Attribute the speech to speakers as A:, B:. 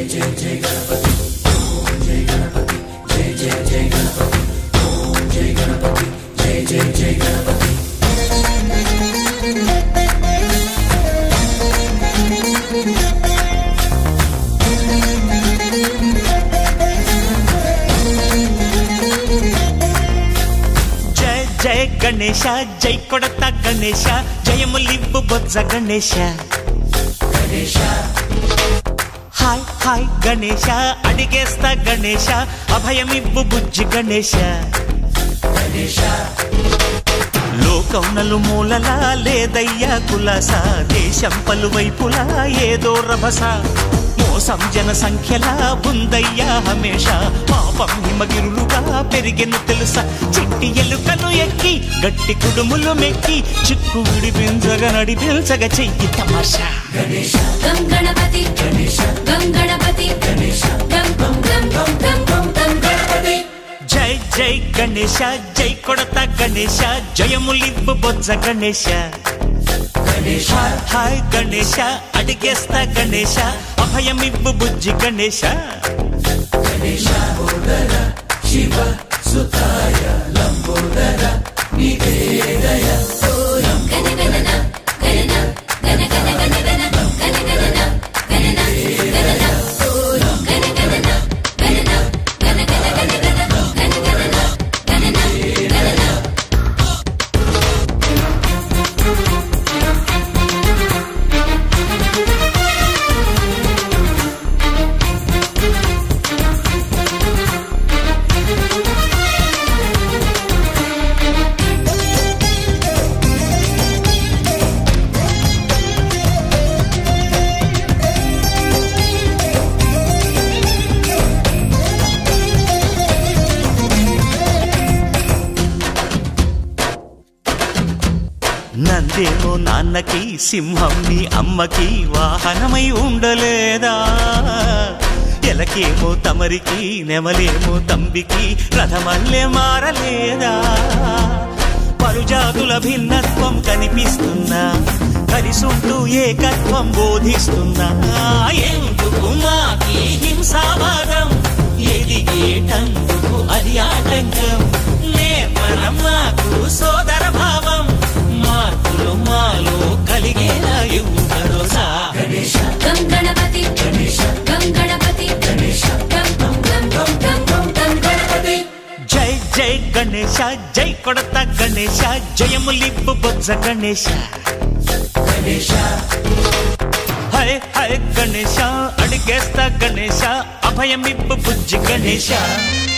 A: జయ జయ గణేಶ జై కొడత గణేశ జయములివ్వు బొజ్జ గణేశ హాయ్ హాయ్ గణేశ అడిగేస్తా గణేశ అభయమివ్వు బుజ్జి గణేశ లోకం నలుమూలలా లేదయ్యా కులాస దేశం పలువైపులా ఏదో రభస మోసం జన సంఖ్యలా ఉందయ్యా హమేష పాపం హిమగిరులుగా పెరిగెను తెలుసా చిట్టి ఎలుకను ఎక్కి గట్టి కుడుములు మెక్కి చిక్కు విడిపించగా నడిపించగ చెయ్యి తమాషా
B: గం గణపతి గం గణపతి గం గం గం గం గం గం గం గణపతి
A: జై జై గణేశ జై కొడత గణేశ జయములివ్వు బొజ్జ గణేశ హాయ్ హాయ్ గణేశ అడిగేస్తా గణేశ అభయమివ్వు బుజ్జి గణేశ
B: గణ గణన గణన గణ గణ గణ గణ గణ గణన గణన గణన గణ గణన గణన గణ గణ గణ గణ గణ గణన గణన గణన
A: నందేమో నాన్నకి సింహం నీ అమ్మకి వాహనమై ఉండలేదా ఎలకేమో తమరికి నెమలేమో తంబికి రథమల్లే మారలేదా పలుజాతుల భిన్నత్వం కనిపిస్తున్నా కలిసుంటూ ఏకత్వం బోధిస్తున్నా ఎందుకు మాకి హింసావాదం ఎదిగేటందుకు అది ఆటంకం నేర్పరం మాకు సోదర భావం మార్పులు మాలో కలిగేలా ఇవ్వు భరోసా
B: గం గణపతి గం గణపతి గం గం గం గం గం గం గం గణపతి
A: జై జై గణేశ జై కొడత గణేశ జయములిప్పు బొజ్జ గణేశ హై హై గణేశ అడిగేస్తా గణేశ అభయమిప్పు బుజ్జి గణేశ